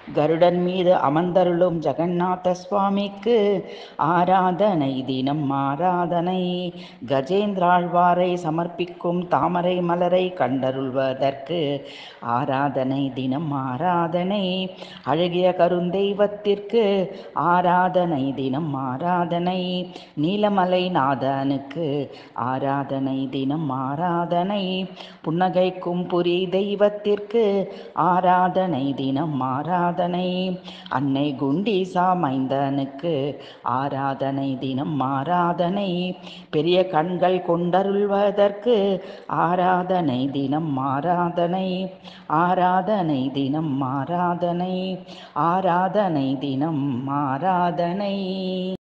கருடன் மீது அமர்ந்தருளும் ஜெகநாத சுவாமிக்கு ஆராதனை தினம் ஆராதனை கஜேந்திராழ்வாரை சமர்ப்பிக்கும் தாமரை மலரை கண்டருள்வதற்கு ஆராதனை தினம் ஆராதனை அழகிய கருந்தெய்வத்திற்கு ஆராதனை தினம் ஆராதனை நீலமலை நாதனுக்கு ஆராதனை தினம் ஆராதனை புன்னகைக்கும் புரி தெய்வத்திற்கு ஆராதனை தினம் ஆராதனை அன்னை குண்டீசா மைந்தனுக்கு ஆராதனை தினம் ஆராதனை பெரிய கண்கள் கொண்டருள்வதற்கு ஆராதனை தினம் ஆராதனை ஆராதனை தினம் ஆராதனை ஆராதனை தினம் ஆராதனை